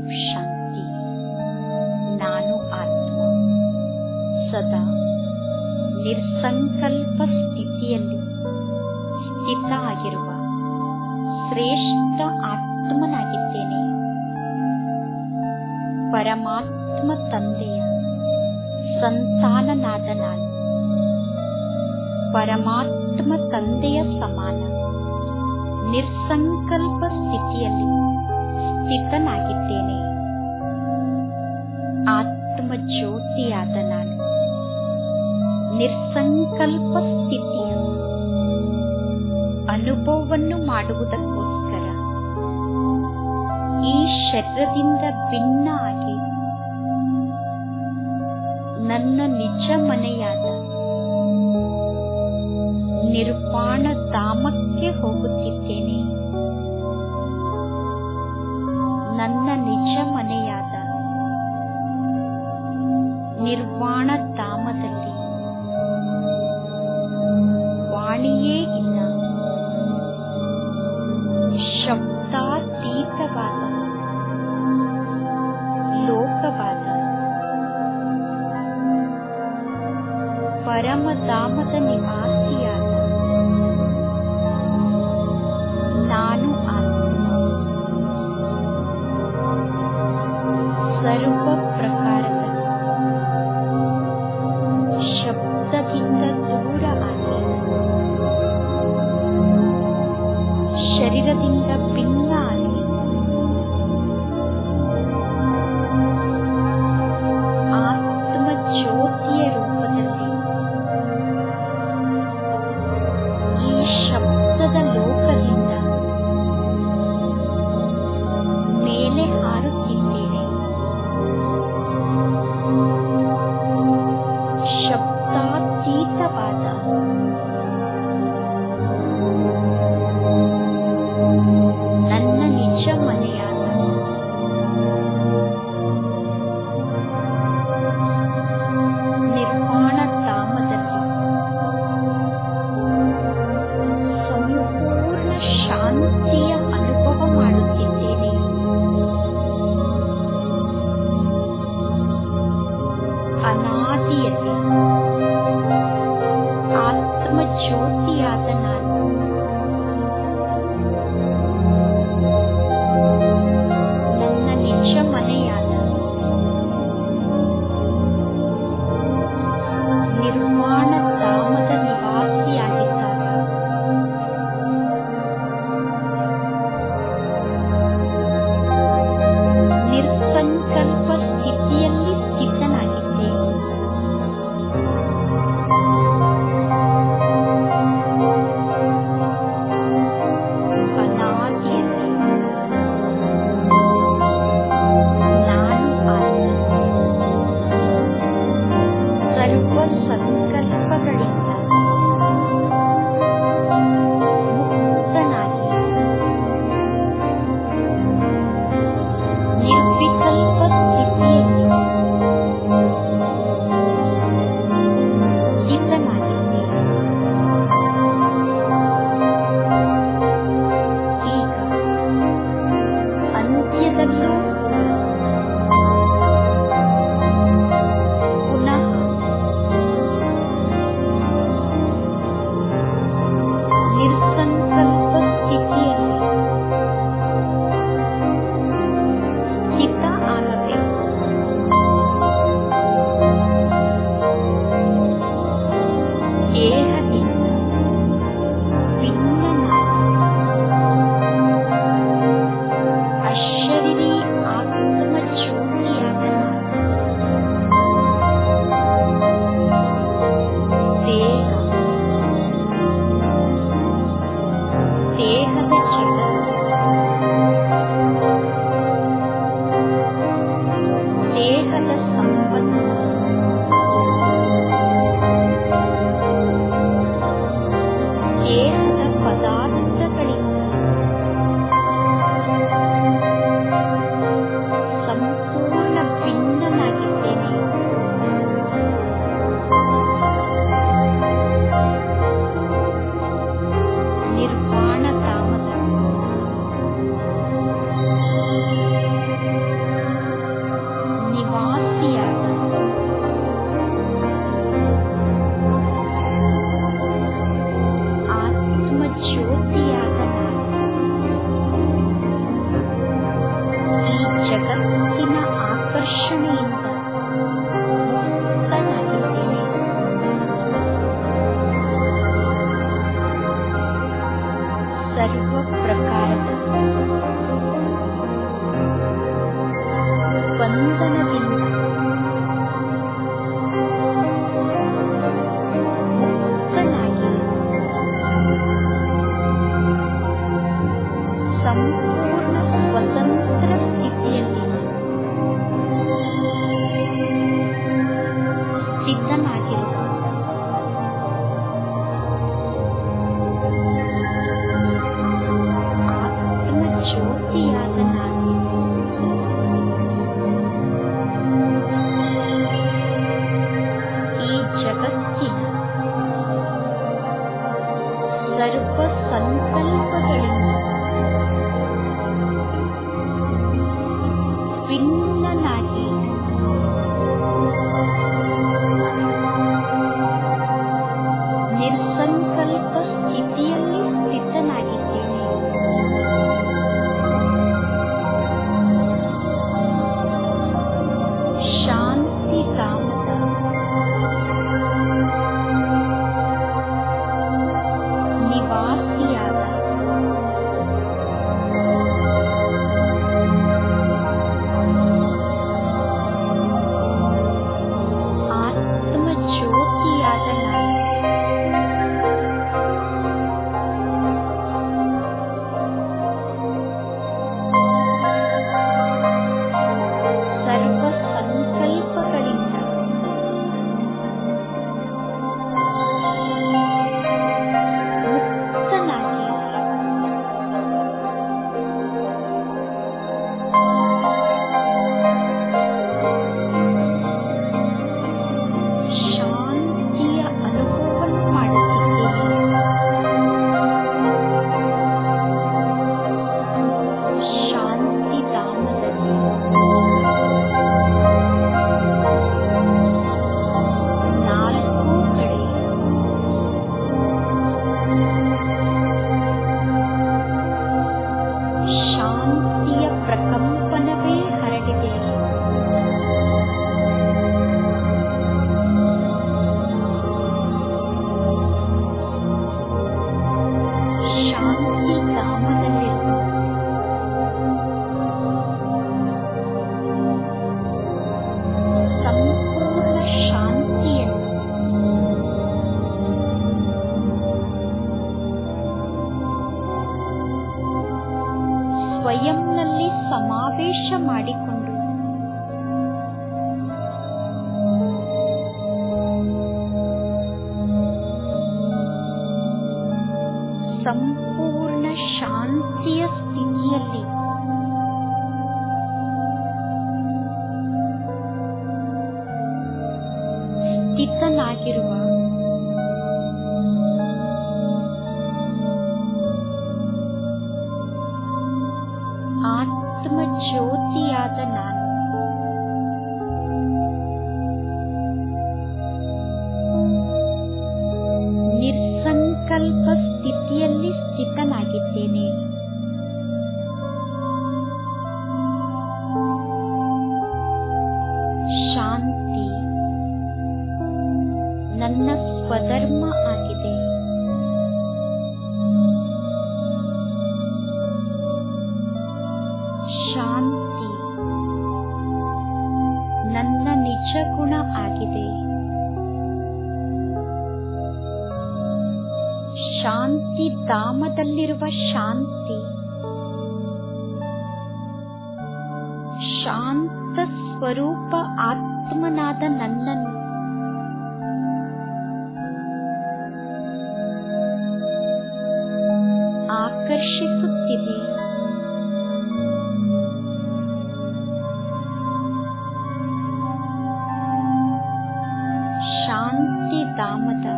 ಶಾಂತಿ ನಾನು ಆತ್ಮ ಸದಾ ನಿರ್ಸಂಕಲ್ಪ ಸ್ಥಿತಿಯಲ್ಲಿ ಸ್ಥಿತ ಆಗಿರುವ ಶ್ರೇಷ್ಠ ಆತ್ಮನಾಗಿದ್ದೇನೆ ಪರಮಾತ್ಮ ತಂದೆಯ ಸಂತಾನನಾದ ನಾನು ಪರಮಾತ್ಮ ತಂದೆಯ ಸಮಾನ ನಿರ್ಸಂಕಲ್ಪ ಸ್ಥಿತಿಯಲ್ಲಿ ಸ್ಥಿತನಾಗಿದ್ದೇನೆ ಆತ್ಮ ಜ್ಯೋತಿಯಾದ ನಾನು ನಿರ್ಸಂಕಲ್ಪ ಸ್ಥಿತಿಯ ಅನುಭವವನ್ನು ಮಾಡುವುದಕ್ಕೋಸ್ಕರ ಈ ಶರೀರದಿಂದ ಭಿನ್ನ ಆಗಿ ನನ್ನ ನಿಜ ಮನೆಯಾದ ನಿರ್ವಾಣ ಧಾಮಕ್ಕೆ ಹೋಗುತ್ತಿದ್ದೇನೆ ನನ್ನ ನಿಜ ಮನೆಯಾದ ನಿರ್ವಾಣ ಧಾಮದಲ್ಲಿ ವಾಣಿಯೇ ಇಲ್ಲ ಶಬ್ದಾತೀತವಾದ ಲೋಕವಾದ ಪರಮಧಾಮದ ನಿವಾಸಿಯಾದ ನಾನು ಆತ್ಮ ಸರ್ವ ಪ್ರಕಾರದ ಶಬ್ದದಿಂದ ದೂರ ಆಗಿ ಶರೀರದಿಂದ ಭಿನ್ನ ಆಗಿ ಆತ್ಮ ಜ್ಯೋತಿಯ ರೂಪದಲ್ಲಿ ನನ್ನಲ್ಲಿ ಸಮಾವೇಶ ಮಾಡಿಕೊಂಡು ಸಂಪೂರ್ಣ ಶಾಂತಿಯ ಸ್ಥಿತಿಯಲ್ಲಿ ಸ್ಥಿತನಾಗಿರುವ ಆತ್ಮ ಜ್ಯೋತಿಯಾದ ನಾನು ನಿರ್ಸಂಕಲ್ಪ ಸ್ಥಿತಿಯಲ್ಲಿ ಸ್ಥಿತನಾಗಿದ್ದೇನೆ ಶಾಂತಿ ನನ್ನ ಸ್ವಧರ್ಮ ಆಗಿದೆ ಶಾಂತಿ ನನ್ನ ನಿಜ ಗುಣ ಆಗಿದೆ ಶಾಂತಿ ಧಾಮದಲ್ಲಿರುವ ಶಾಂತಿ ಶಾಂತ ಸ್ವರೂಪ ಆತ್ಮನಾದ ನನ್ನನ್ನು ಆಕರ್ಷಿಸುತ್ತಿದೆ ಶಾಂತಿ ಧಾಮದ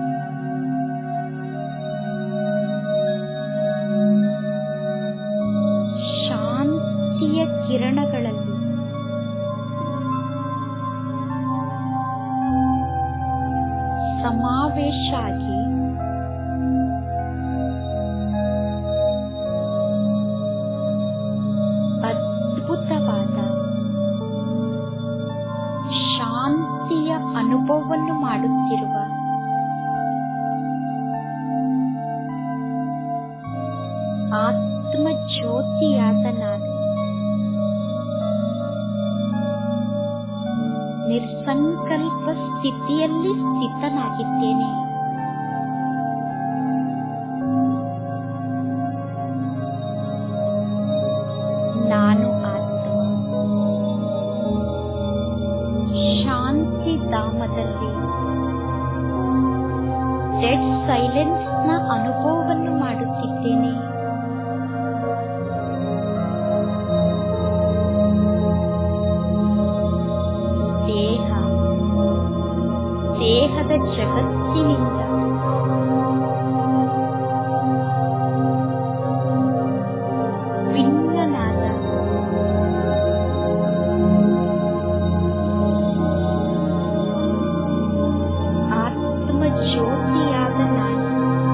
ಶಾಂತಿಯ ಕಿರಣಗಳಲ್ಲಿ ಸಮಾವೇಶ ಆಗಿ ಅದ್ಭುತವಾದ ಶಾಂತಿಯ ಅನುಭವವನ್ನು ಮಾಡುತ್ತಿರುವ ಆತ್ಮ ಜ್ಯೋತಿಯಾದ ನಾನು ನಿರ್ಸಂಕಲ್ಪ ಸ್ಥಿತಿಯಲ್ಲಿ ಸ್ಥಿತನಾಗಿದ್ದೇನೆ ನಾನು ಆತ್ಮ ಶಾಂತಿ ಧಾಮದಲ್ಲಿ ಡೆಡ್ ಸೈಲೆನ್ಸ್ ನ ಅನುಭವವನ್ನು ಮಾಡುತ್ತಿದ್ದೇನೆ ದೇಹ ದೇಹದ ಜಗತ್ತಿನಿಂದ ಭಿನ್ನನಾದ ಆತ್ಮ ಜ್ಯೋತಿಯಾದ ನಾನು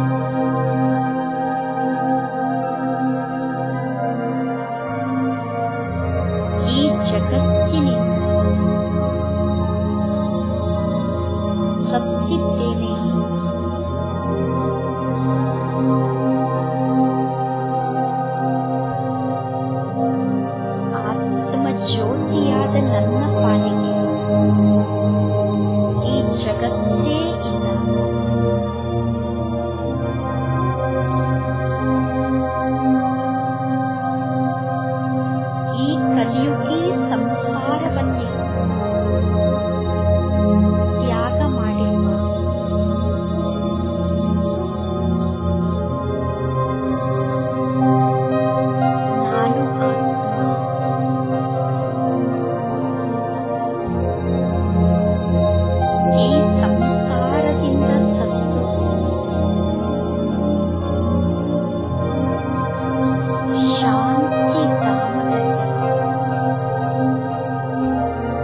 ಈ ಜಗತ್ತಿನಿಂದ ಸತ್ತಿದ್ದೇನೆ ಆತ್ಮ ಜ್ಯೋತಿಯಾದ ನನ್ನ ಪಾಲಿಗೆ ಈ ಜಗತ್ತೇ ಇಲ್ಲ ಈ ಕಲಿಯುಗಿ ಸಂಸಾರವನ್ನೇ ತ್ಯಾಗ ಮಾಡಿರುವ ನಾನು ಆತ್ಮ. ಈ ಸಂಸಾರದಿಂದ ಸತ್ತು ಶಾಂತಿ ಧಾಮದಲ್ಲಿ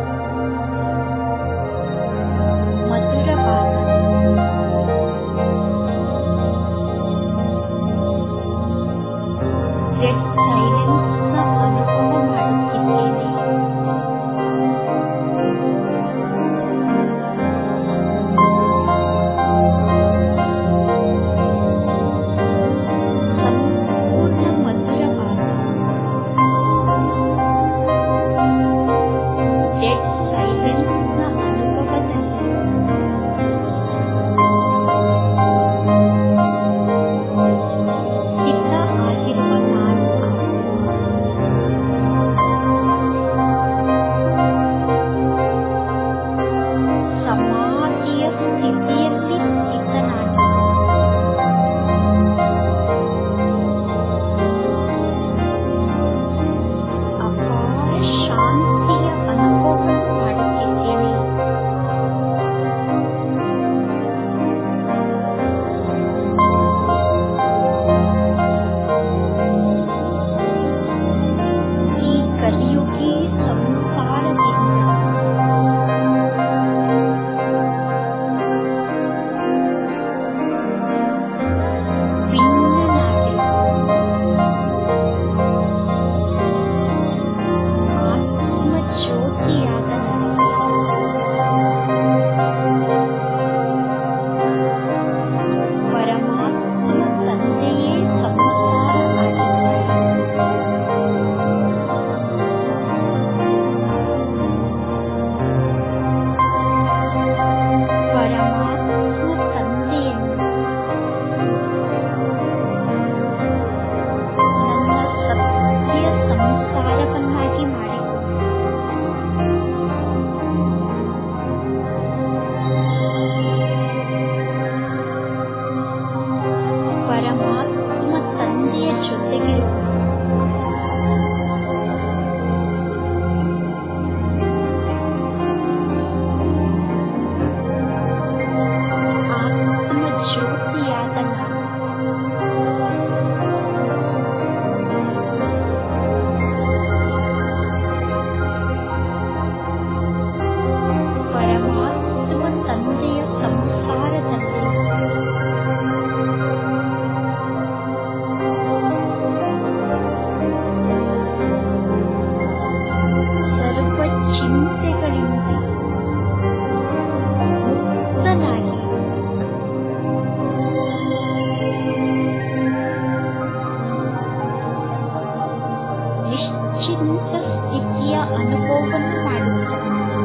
ನಿಶ್ಚಿಂತ ಸ್ಥಿತಿಯ ಅನುಭವವನ್ನು ಮಾಡುತ್ತಾ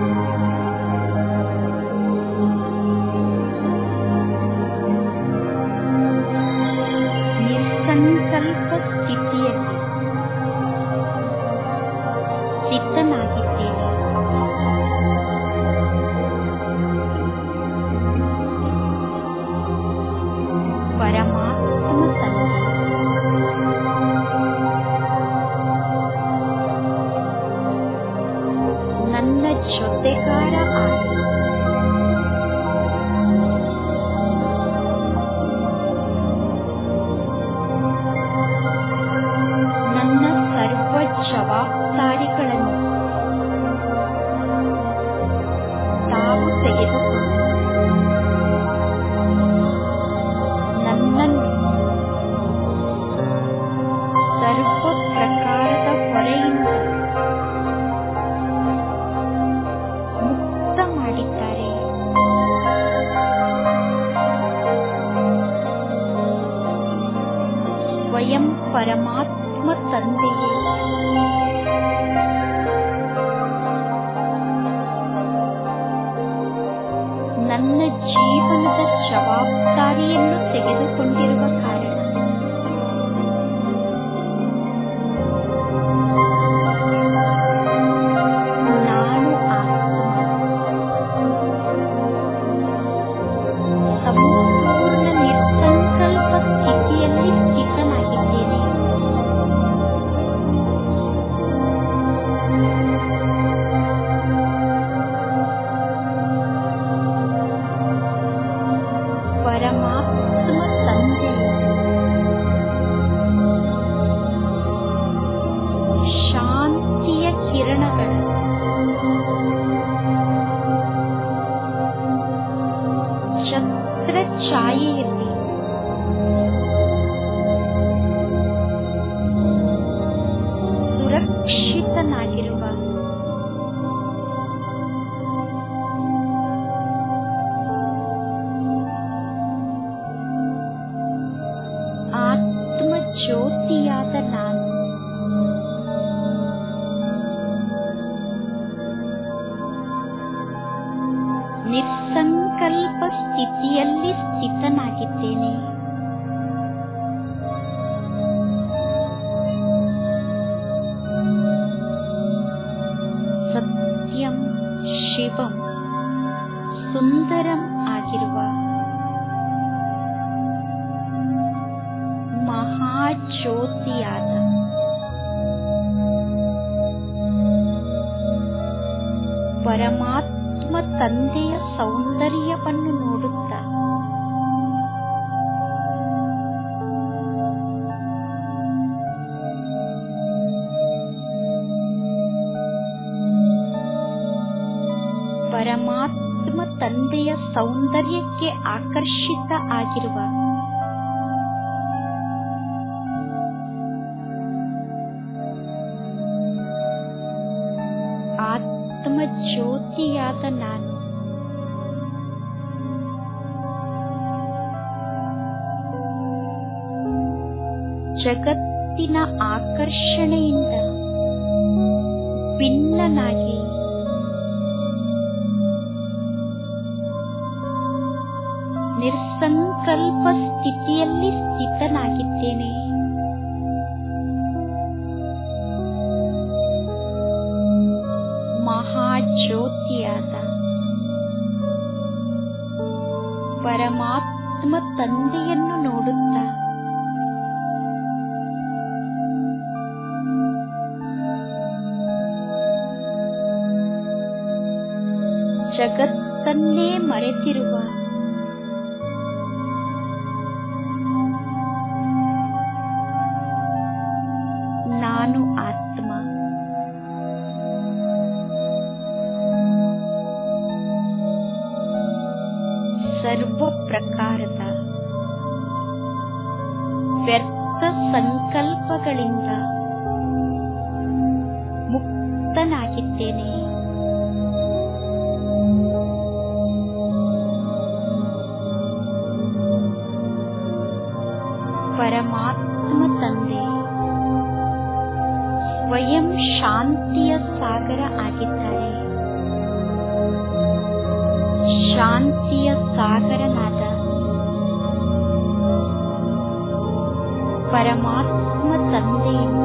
ನಿಸ್ಸಂಕಲ್ಪ ಸ್ಥಿತಿಯಲ್ಲಿ ಸಿದ್ಧನಾಗಿದ್ದೇನೆ ಪರಮಾತ್ಮ ತಂದೆ ನನ್ನ ಜೊತೆಗಾರ ಆಗಿ ನನ್ನ ಸರ್ವ ಜವಾಬ್ದಾರಿಗಳನ್ನು ತಾವು ತೆಗೆದುಕೊಂಡು ನನ್ನನ್ನು ಸರ್ವ ಪ್ರಕಾರದ ಹೊರೆಯಿಂದ ಮುಕ್ತ ಮಾಡಿದ್ದಾರೆ ಸ್ವಯಂ ಪರಮಾತ್ಮ ತಂದೆಯೇ ನನ್ನ ಜೀವನದ ಜವಾಬ್ದಾರಿಯನ್ನು ತೆಗೆದುಕೊಂಡಿರುವ ಕಾರಣ ನಾನು ಆತ್ಮ ಸಂಪೂರ್ಣ ನಿರ್ಸಂಕಲ್ಪ ಸ್ಥಿತಿಯಲ್ಲಿ ಸ್ಥಿತನಾಗಿದ್ದೇನೆ ಪರಮಾತ್ಮ ತಂದೆಯು ಶಾಂತಿಯ ಕಿರಣಗಳು ಛತ್ರ ಛಾಯೆಯಲ್ಲಿ ಸುರಕ್ಷಿತನಾಗಿರುವ ಆತ್ಮ ಜ್ಯೋತಿಯಾದ ನಾನು ನಿರ್ಸಂಕಲ್ಪ ಸ್ಥಿತಿಯಲ್ಲಿ ಸ್ಥಿತನಾಗಿದ್ದೇನೆ ಸತ್ಯಂ ಶಿವಂ ಸುಂದರಂ ಆಗಿರುವ ಮಹಾಜ್ಯೋತಿಯಾದ ಪರಮಾತ್ಮ ತಂದೆಯ ಸೌಂದರ್ಯವನ್ನು ನೋಡುತ್ತಾ ಪರಮಾತ್ಮ ತಂದೆಯ ಸೌಂದರ್ಯಕ್ಕೆ ಆಕರ್ಷಿತ ಆಗಿರುವ ಆತ್ಮ ಜ್ಯೋತಿಯಾದ ನಾನು ಜಗತ್ತಿನ ಆಕರ್ಷಣೆಯಿಂದ ಭಿನ್ನನಾಗಿ ನಿರ್ಸಂಕಲ್ಪ ಸ್ಥಿತಿಯಲ್ಲಿ ಸ್ಥಿತನಾಗಿದ್ದೇನೆ ಮಹಾಜ್ಯೋತಿಯಾದ ಪರಮಾತ್ಮ ತಂದೆಯನ್ನು ನೋಡುತ್ತಾ ಜಗತ್ತನ್ನೇ ಮರೆತಿರುವ ನಾನು ಆತ್ಮ ಸರ್ವ ಪ್ರಕಾರದ ವ್ಯರ್ಥ ಸಂಕಲ್ಪಗಳಿಂದ ಮುಕ್ತನಾಗಿದ್ದೇನೆ ಪರಮಾತ್ಮ ತಂದೆ ಸ್ವಯಂ ಶಾಂತಿಯ ಸಾಗರ ಆಗಿದ್ದಾರೆ ಶಾಂತಿಯ ಸಾಗರನಾದ ಪರಮಾತ್ಮ ತಂದೆಯಿಂದ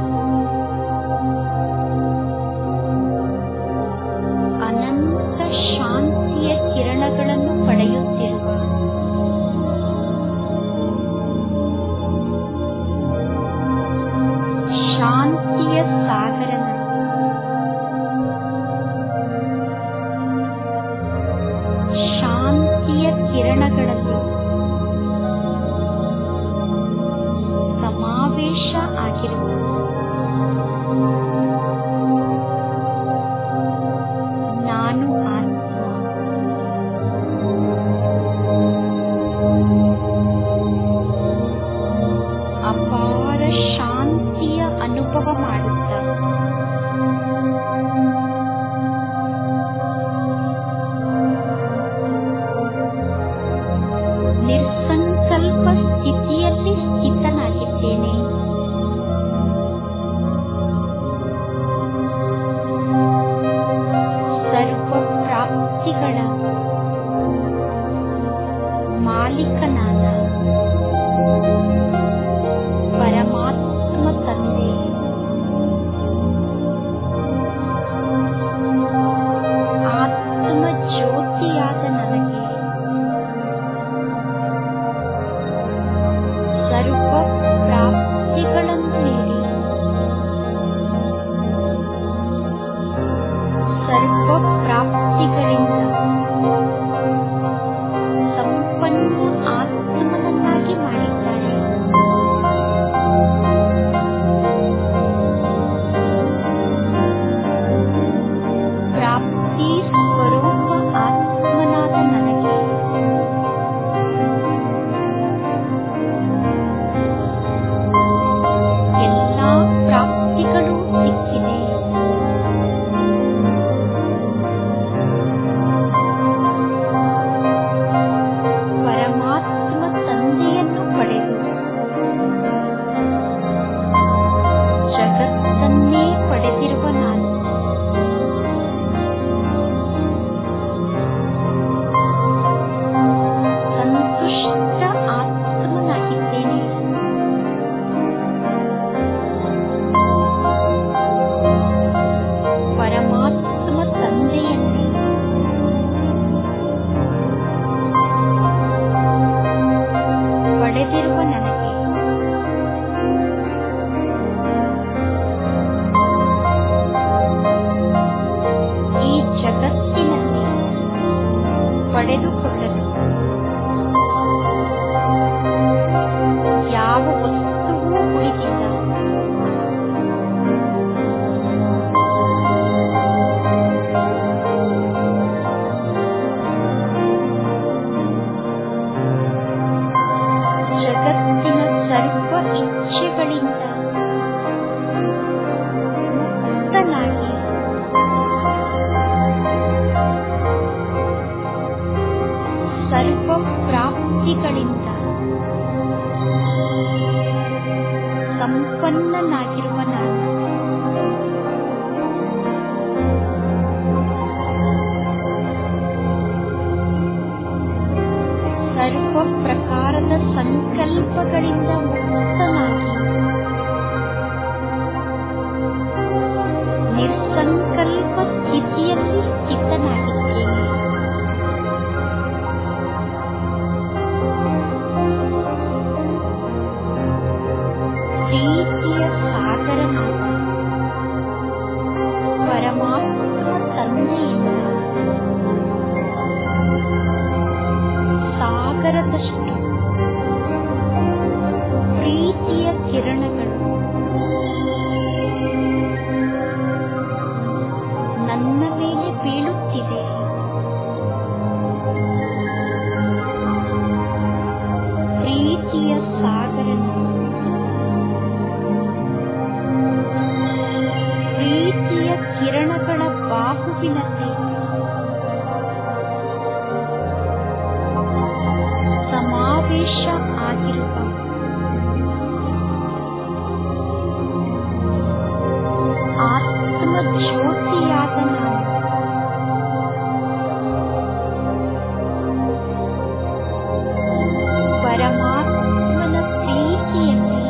ಅನಂತ ಶಾಂತಿಯ ಕಿರಣಗಳನ್ನು ಪಡೆಯುತ್ತಿರುವ ಶಾಂತಿಯ ಸಾಗರನ ಶಾಂತಿಯ ಕಿರಣಗಳಲ್ಲಿ ಸಮಾವೇಶ ಆಗಿರುವ ನಾನು ಆತ್ಮ ಅಪಾರ ಶಾಂತಿಯ ಅನುಭವ ಮಾಡುತ್ತ ನಿರ್ಸಂಕಲ್ಪ ಸ್ಥಿತಿಯಲ್ಲಿ ಸ್ಥಿತನಾಗಿದ್ದೇನೆ ಸರ್ವ ಪ್ರಾಪ್ತಿಗಳ ಮಾಲೀಕನಾದ ಪರಮಾತ್ಮ ತಂದೆ ಆತ್ಮ ಜ್ಯೋತಿಯಾದ ನನಗೆ ಸರ್ವ ಪ್ರಾಪ್ತಿಗಳನ್ನು ನೀಡಿ ಸರ್ವ ಪ್ರಾಪ್ತಿಗಳಿಂದ ಸಂಪನ್ನ ಆತ್ಮನನ್ನಾಗಿ ಮಾಡಿದ್ದಾರೆ ಪ್ರಾಪ್ತಿ ಸ್ವರೂಪ ಆತ್ಮನಾದ ನನಗೆ ಎಲ್ಲಾ ಪ್ರಾಪ್ತಿಗಳು ಸಿಕ್ಕಿದೆ ಪರಮಾತ್ಮ ತಂದೆಯನ್ನು ಪಡೆದು ಜಗತ್ತನ್ನೇ ಪಡೆದಿರುವ ನಾನು ಸಂತುಷ್ಟ ಆತ್ಮನಾಗಿದ್ದೇನೆ ಪರಮಾತ್ಮ ತಂದೆಯನ್ನೇ ಪಡೆದಿರುವ ನನಗೆ ಈ ಜಗತ್ತಿನಲ್ಲಿ ಪಡೆದುಕೊಳ್ಳಲು ಯಾವ ವಸ್ತುವೂ ಉಳಿದಿಲ್ಲ ಜಗತ್ತಿನ ಸರ್ವ ಇಚ್ಛೆಗಳಿಂದ ಮುಕ್ತನಾಗಿ ಸರ್ವ ಪ್ರಾಪ್ತಿಗಳಿಂದ ಸಂಪನ್ನನಾಗಿರುವ ನಾನು ಸರ್ವ ಪ್ರಕಾರದ ಸಂಕಲ್ಪಗಳಿಂದ ಮುಕ್ತನಾಗಿ ನಿರ್ಸಂಕಲ್ಪ ಸ್ಥಿತಿಯಲ್ಲಿ ಸ್ಥಿತನಾಗಿದ್ದೇನೆ ಪ್ರೀತಿಯ ಸಾಗರನಾದ ಪರಮಾತ್ಮ ತಂದೆಯಿಂದ ಸಾಗರದಷ್ಟು ಪ್ರೀತಿಯ ಕಿರಣಗಳು ನನ್ನ ಮೇಲೆ ಬೀಳುತ್ತಿದೆ ಪ್ರೀತಿಯ ಸಾಗರನ ಪ್ರೀತಿಯ ಕಿರಣಗಳ ಬಾಹುವಿನಲ್ಲಿ ಸಮಾವೇಶ ಆಗಿರುವ ಆತ್ಮ ಜ್ಯೋತಿಯಾದ ನಾನು ಪರಮಾತ್ಮನ ಪ್ರೀತಿಯಲ್ಲಿ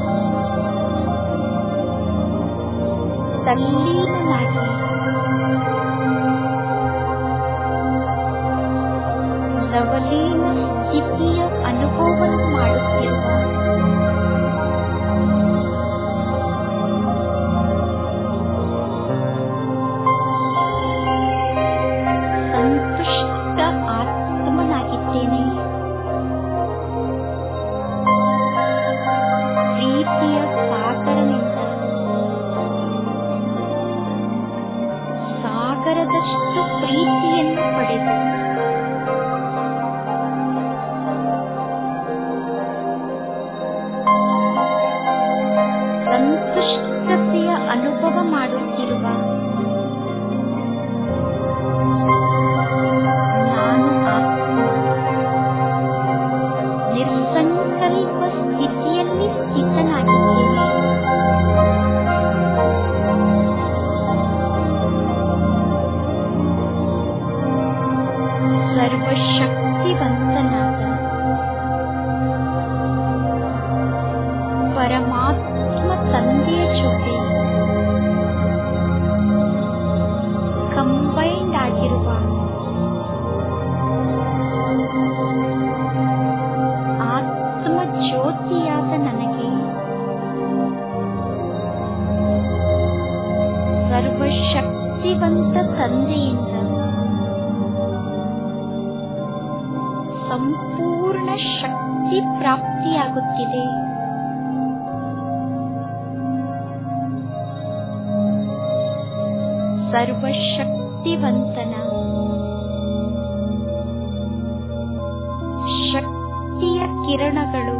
ತಲ್ಲೀನನಾಗಿ ಲವಲೀನ ಸ್ಥಿತಿಯ ಅನುಭವವನ್ನು ಮಾಡುತ್ತಿರುವ ಸಂತುಷ್ಟ ಆತ್ಮನಾಗಿದ್ದೇನೆ ಪ್ರೀತಿಯ ಸಾಗರನಿಂದ ಸಾಗರದಷ್ಟು ಪ್ರೀತಿಯನ್ನು ಪಡೆದು ಸಂತುಷ್ಟತೆಯ ಅನುಭವ ಮಾಡುತ್ತಿರುವ ನಾನು ಆತ್ಮ ನಿರ್ಸಂಕಲ್ಪ ಸ್ಥಿತಿಯಲ್ಲಿ ಸ್ಥಿತನಾಗಿದ್ದೇನೆ ಸರ್ವಶಕ್ತಿವಂತನಾದ ಪರಮಾತ್ಮ ತಂದೆಯ ಜೊತೆ ಕಂಬೈಂಡ್ ಆಗಿರುವ ಆತ್ಮ ಜ್ಯೋತಿಯಾದ ನನಗೆ ಸರ್ವಶಕ್ತಿವಂತ ತಂದೆಯಿಂದ ಸಂಪೂರ್ಣ ಶಕ್ತಿ ಪ್ರಾಪ್ತಿಯಾಗುತ್ತಿದೆ ಸರ್ವಶಕ್ತಿವಂತನ ಶಕ್ತಿಯ ಕಿರಣಗಳು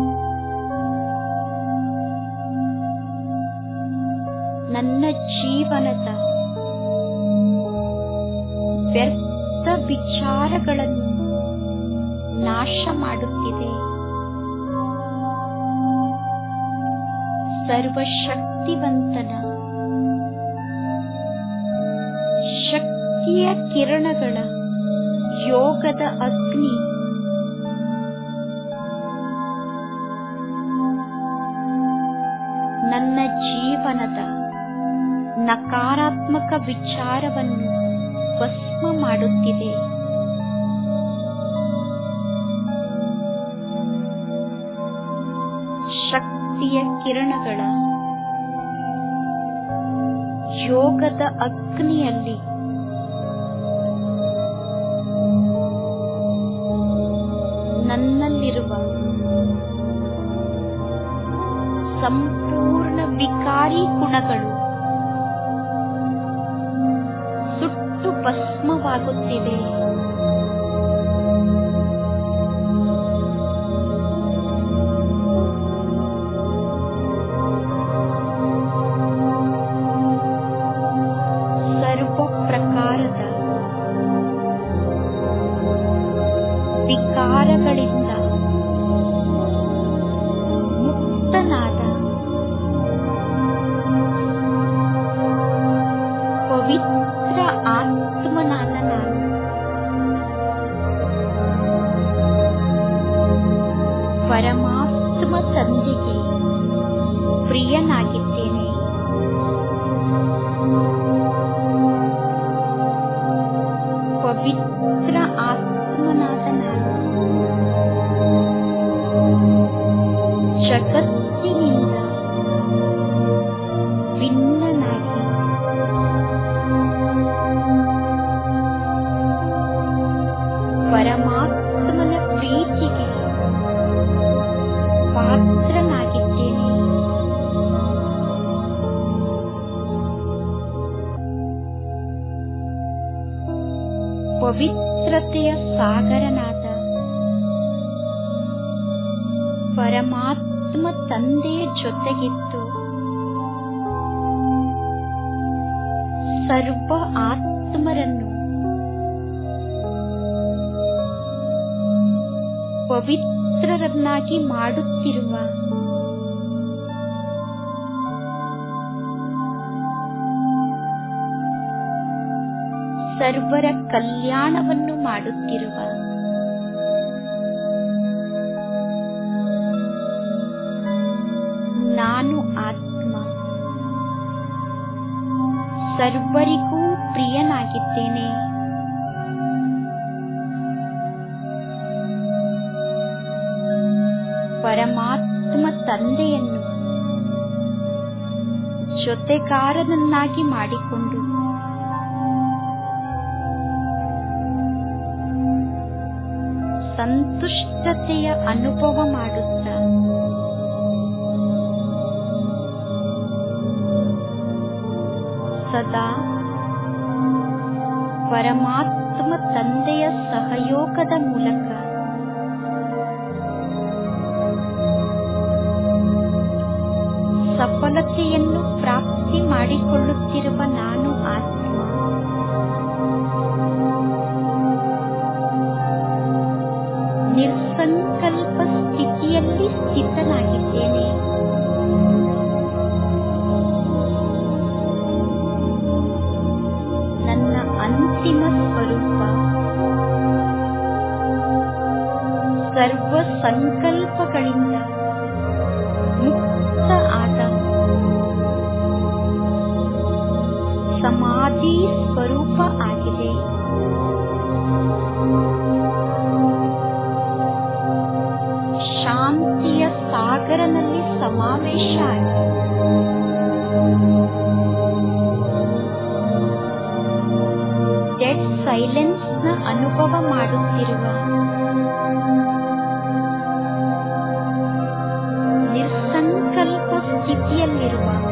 ನನ್ನ ಜೀವನದ ವ್ಯರ್ಥ ವಿಚಾರಗಳನ್ನು ನಾಶ ಮಾಡುತ್ತಿದೆ ಸರ್ವಶಕ್ತಿವಂತನ ಶಕ್ತಿಯ ಕಿರಣಗಳ ಯೋಗದ ಅಗ್ನಿ ನನ್ನ ಜೀವನದ ನಕಾರಾತ್ಮಕ ವಿಚಾರವನ್ನು ಭಸ್ಮ ಮಾಡುತ್ತಿದೆ ಶಕ್ತಿಯ ಕಿರಣಗಳ ಯೋಗದ ಅಗ್ನಿಯಲ್ಲಿ ನನ್ನಲ್ಲಿರುವ ಸಂಪೂರ್ಣ ವಿಕಾರಿ ಗುಣಗಳು ಸುಟ್ಟು ಭಸ್ಮವಾಗುತ್ತಿವೆ ಸರ್ವ ಪ್ರಕಾರದ ವಿಕಾರಗಳಿಂದ ಮುಕ್ತನಾದ ಪವಿತ್ರ ಆತ್ಮನಾದ ನಾನು ಪರಮಾತ್ಮ ತಂದೆಗೆ ಪ್ರಿಯನಾಗಿದ್ದೇನೆ ಪವಿತ್ರ ಆತ್ಮನಾದ ನಾನು ಜಗತ್ತಿನಿಂದ ಭಿನ್ನನಾಗಿ ಪರಮಾತ್ಮನ ಪ್ರೀತಿಗೆ ಪಾತ್ರನಾಗಿದ್ದೇನೆ ಪವಿತ್ರತೆಯ ಸಾಗರನಾದ ಪರಮಾತ್ಮ ತಂದೆಯ ಜೊತೆಗಿದ್ದು ಸರ್ವ ಆತ್ಮರನ್ನು ಪವಿತ್ರರನ್ನಾಗಿ ಮಾಡುತ್ತಿರುವ ಸರ್ವರ ಕಲ್ಯಾಣವನ್ನು ಮಾಡುತ್ತಿರುವ ನಾನು ಆತ್ಮ ಸರ್ವರಿಗೂ ಪ್ರಿಯನಾಗಿದ್ದೇನೆ ಪರಮಾತ್ಮ ತಂದೆಯನ್ನು ಜೊತೆಗಾರನನ್ನಾಗಿ ಮಾಡಿಕೊಂಡು ಸಂತುಷ್ಟತೆಯ ಅನುಭವ ಮಾಡುತ್ತ ಸದಾ ಪರಮಾತ್ಮ ತಂದೆಯ ಸಹಯೋಗದ ಮೂಲಕ ಸಫಲತೆಯನ್ನು ಪ್ರಾಪ್ತಿ ಮಾಡಿಕೊಳ್ಳುತ್ತಿರುವ ನಾನು ಆತ್ಮ ನಿರ್ಸಂಕಲ್ಪ ಸ್ಥಿತಿಯಲ್ಲಿ ಸ್ಥಿತನಾಗಿದ್ದೇನೆ ನನ್ನ ಅಂತಿಮ ಸ್ವರೂಪ ಸರ್ವ ಸಂಕಲ್ಪಗಳಿಂದ ಮುಕ್ತ ಆದ ಸಮಾಧಿ ಸ್ವರೂಪ ಆಗಿದೆ ಶಾಂತಿಯ ಸಾಗರನಲ್ಲಿ ಸಮಾವೇಶ ಆಗಿದೆ ಡೆಡ್ ಸೈಲೆನ್ಸ್ ನ ಅನುಭವ ಮಾಡುತ್ತಿರುವ ನಿರ್ಸಂಕಲ್ಪ ಸ್ಥಿತಿಯಲ್ಲಿರುವ